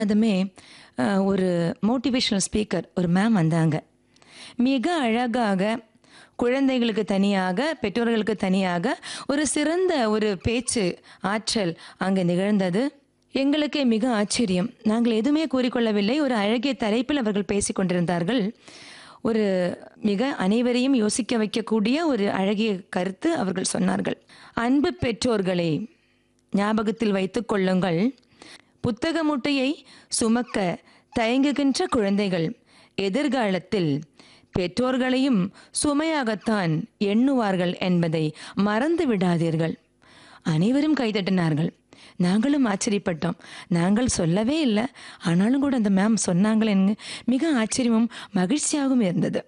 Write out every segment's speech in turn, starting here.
அதுமே அஹ், ஒரு motivational speaker ஒரு மேம் வந்தாங்க மிக அழகாக குழந்தைகளுக்கு தனியாக பெற்றோர்களுக்கு தனியாக ஒரு சிறந்த ஒரு பேச்சு ஆற்றல் அங்கே நிகழ்ந்தது எங்களுக்கே மிக ஆச்சரியம் நாங்கள் எதுவுமே கூறிக்கொள்ளவில்லை ஒரு அழகிய தலைப்பில் அவர்கள் பேசிக் கொண்டிருந்தார்கள் ஒரு மிக அனைவரையும் யோசிக்க வைக்கக்கூடிய ஒரு அழகிய கருத்து அவர்கள் சொன்னார்கள் அன்பு பெற்றோர்களே ஞாபகத்தில் வைத்துக் கொள்ளுங்கள் புத்தக மூட்டையை சுமக்க தயங்குகின்ற குழந்தைகள் எதிர்காலத்தில் பெற்றோர்களையும் சுமையாகத்தான் எண்ணுவார்கள் என்பதை மறந்து விடாதீர்கள் அனைவரும் கைதட்டினார்கள் நாங்களும் ஆச்சரியப்பட்டோம் நாங்கள் சொல்லவே இல்லை ஆனாலும் கூட அந்த மேம் சொன்னாங்களே மிக ஆச்சரியமும் மகிழ்ச்சியாகவும் இருந்தது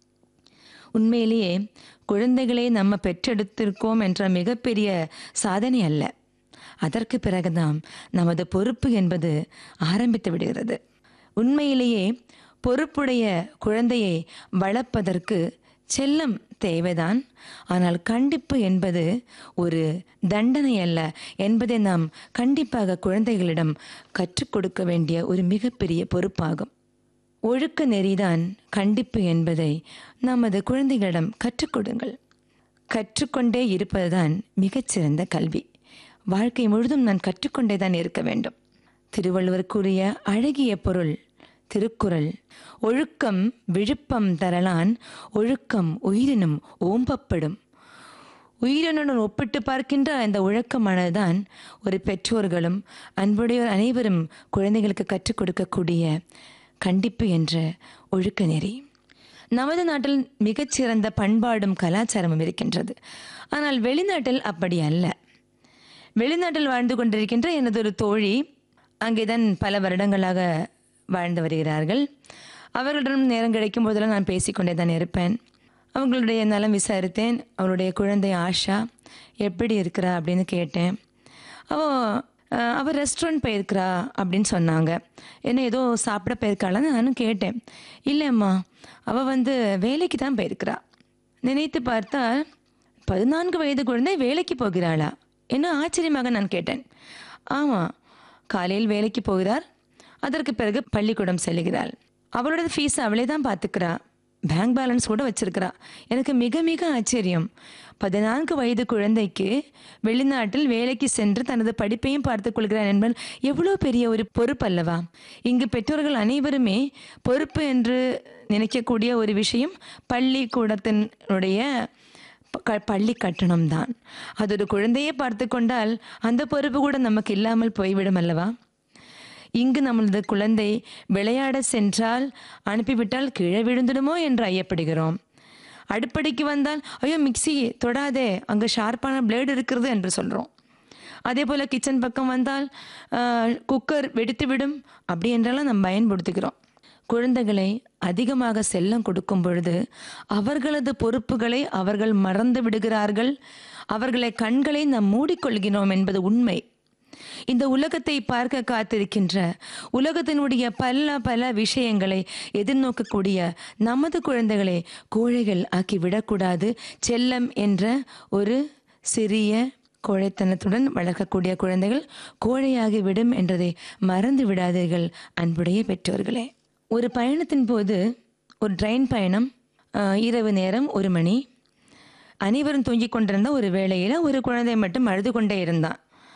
உண்மையிலேயே குழந்தைகளை நம்ம பெற்றெடுத்திருக்கோம் என்ற மிகப்பெரிய சாதனை அல்ல அதற்கு பிறகுதான் நமது பொறுப்பு என்பது ஆரம்பித்து விடுகிறது உண்மையிலேயே பொறுப்புடைய குழந்தையை வளர்ப்பதற்கு செல்லம் தேவைதான் ஆனால் கண்டிப்பு என்பது ஒரு தண்டனை அல்ல என்பதை நாம் கண்டிப்பாக குழந்தைகளிடம் கற்றுக் கொடுக்க வேண்டிய ஒரு மிகப்பெரிய பொறுப்பாகும் ஒழுக்க நெறிதான் கண்டிப்பு என்பதை நமது குழந்தைகளிடம் கற்றுக் கொடுங்கள் கற்றுக்கொண்டே இருப்பதுதான் மிகச்சிறந்த கல்வி வாழ்க்கை முழுதும் நான் கற்றுக்கொண்டே தான் இருக்க வேண்டும் திருவள்ளுவர் கூறிய அழகிய பொருள் திருக்குறள் ஒழுக்கம் விழுப்பம் தரலான் ஒழுக்கம் உயிரினும் ஓம்பப்படும் உயிரினுடன் ஒப்பிட்டு பார்க்கின்ற அந்த ஒழுக்கமானதுதான் ஒரு பெற்றோர்களும் அன்புடையோர் அனைவரும் குழந்தைகளுக்கு கற்றுக் கொடுக்கக்கூடிய கண்டிப்பு என்ற ஒழுக்க நெறி நமது நாட்டில் மிகச்சிறந்த பண்பாடும் கலாச்சாரமும் இருக்கின்றது ஆனால் வெளிநாட்டில் அப்படி அல்ல வெளிநாட்டில் வாழ்ந்து கொண்டிருக்கின்ற எனது ஒரு தோழி அங்கேதான் பல வருடங்களாக வாழ்ந்து வருகிறார்கள் அவர்களிடம் நேரம் கிடைக்கும் போதெல்லாம் நான் பேசிக்கொண்டே தான் இருப்பேன் அவங்களுடைய நலம் விசாரித்தேன் அவருடைய குழந்தை ஆஷா எப்படி இருக்கிறா அப்படின்னு கேட்டேன் அவ அஹ், அவ ரெஸ்டாரண்ட் போயிருக்கிறா அப்படின்னு சொன்னாங்க என்ன ஏதோ சாப்பிட போயிருக்காளான்னு நானும் கேட்டேன் இல்லைம்மா அவள் வந்து வேலைக்கு தான் போயிருக்கிறா நினைத்து பார்த்தால் பதினான்கு வயது குழந்தை வேலைக்கு போகிறாளா என்ன ஆச்சரியமாக நான் கேட்டேன் ஆமாம் காலையில் வேலைக்கு போகிறார் அதற்கு பிறகு பள்ளிக்கூடம் செல்கிறாள் அவளோட ஃபீஸ் அவளே தான் பார்த்துக்கிறா பேங்க் பேலன்ஸ் கூட வச்சிருக்கிறா எனக்கு மிக மிக ஆச்சரியம் பதினான்கு வயது குழந்தைக்கு வெளிநாட்டில் வேலைக்கு சென்று தனது படிப்பையும் பார்த்துக் கொள்கிறார் என்பது எவ்வளோ பெரிய ஒரு பொறுப்பு அல்லவா இங்கு பெற்றோர்கள் அனைவருமே பொறுப்பு என்று நினைக்கக்கூடிய ஒரு விஷயம் பள்ளிக்கூடத்தினுடைய ப- பள்ளி கட்டணம் தான் அது ஒரு குழந்தையை பார்த்து கொண்டால் அந்த பொறுப்பு கூட நமக்கு இல்லாமல் போய்விடும் அல்லவா இங்கு நம்மளது குழந்தை விளையாட சென்றால் அனுப்பிவிட்டால் கீழே விழுந்துடுமோ என்று ஐயப்படுகிறோம் அடுப்படிக்கு வந்தால் ஐயோ மிக்ஸி தொடாதே அங்கே ஷார்ப்பான பிளேடு இருக்கிறது என்று சொல்கிறோம் அதே போல் கிச்சன் பக்கம் வந்தால் ஆஹ், குக்கர் வெடித்து விடும் அப்படி என்றெல்லாம் நம்ம பயன்படுத்துகிறோம் குழந்தைகளை அதிகமாக செல்லம் கொடுக்கும் பொழுது அவர்களது பொறுப்புகளை அவர்கள் மறந்து விடுகிறார்கள் அவர்களை கண்களை நாம் மூடிக்கொள்கிறோம் என்பது உண்மை இந்த உலகத்தை பார்க்க காத்திருக்கின்ற உலகத்தினுடைய பல பல விஷயங்களை எதிர்நோக்கக்கூடிய நமது குழந்தைகளை கோழைகள் ஆக்கி விடக்கூடாது செல்லம் என்ற ஒரு சிறிய கோழைத்தனத்துடன் வளர்க்கக்கூடிய குழந்தைகள் கோழையாகி விடும் என்றதை மறந்து விடாதீர்கள் அன்புடைய பெற்றோர்களே ஒரு பயணத்தின் போது ஒரு ட்ரெயின் பயணம் ஆஹ், இரவு நேரம் ஒரு மணி அனைவரும் தூங்கிக் கொண்டிருந்த ஒரு வேளையில் ஒரு குழந்தை மட்டும் அழுது கொண்டே இருந்தான்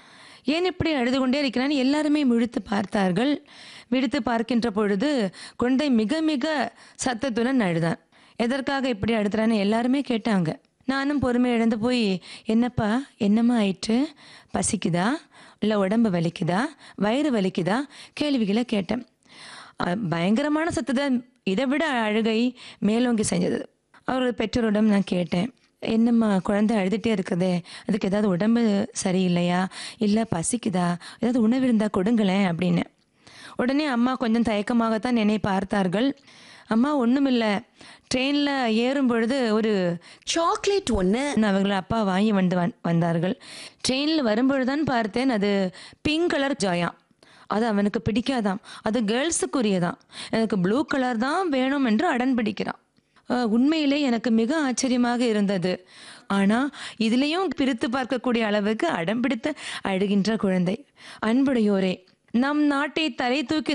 ஏன் இப்படி அழுது கொண்டே இருக்கிறான் எல்லாருமே விழித்து பார்த்தார்கள் விழித்து பார்க்கின்ற பொழுது குழந்தை மிக மிக சத்தத்துடன் அழுதான் எதற்காக இப்படி அழுதுறான்னு எல்லாருமே கேட்டாங்க நானும் பொறுமை இழந்து போய் என்னப்பா என்னம்மா ஆயிற்று பசிக்குதா இல்லை உடம்பு வலிக்குதா வயிறு வலிக்குதா கேள்விகளை கேட்டேன் அஹ் பயங்கரமான சத்தத்தை இதை விட அழுகை மேலோங்கி செஞ்சது அவர் பெற்றோரிடம் நான் கேட்டேன் என்னம்மா குழந்தை அழுதுகிட்டே இருக்குதே அதுக்கு ஏதாவது உடம்பு சரியில்லையா இல்லை பசிக்குதா ஏதாவது உணவு இருந்தால் கொடுங்களேன் அப்படின்னு உடனே அம்மா கொஞ்சம் தயக்கமாகத்தான் என்னை பார்த்தார்கள் அம்மா ஒன்றுமில்லை ட்ரெயினில் ஏறும் பொழுது ஒரு சாக்லேட் ஒன்று அவர்கள் அப்பா வாங்கி வந்து வந்- வந்தார்கள் ட்ரெயினில் வரும்பொழுதுதான் பார்த்தேன் அது பிங்க் கலர் ஜாயா அது அவனுக்கு பிடிக்காதாம் அது கேர்ள்ஸுக்குரியதான் எனக்கு ப்ளூ கலர் தான் வேணும் என்று அடன் பிடிக்கிறான் அஹ், உண்மையிலே எனக்கு மிக ஆச்சரியமாக இருந்தது ஆனால் இதுலேயும் பிரித்து பார்க்கக்கூடிய அளவுக்கு அடம் பிடித்து அழுகின்ற குழந்தை அன்புடையோரே நம் நாட்டை தலை தூக்கி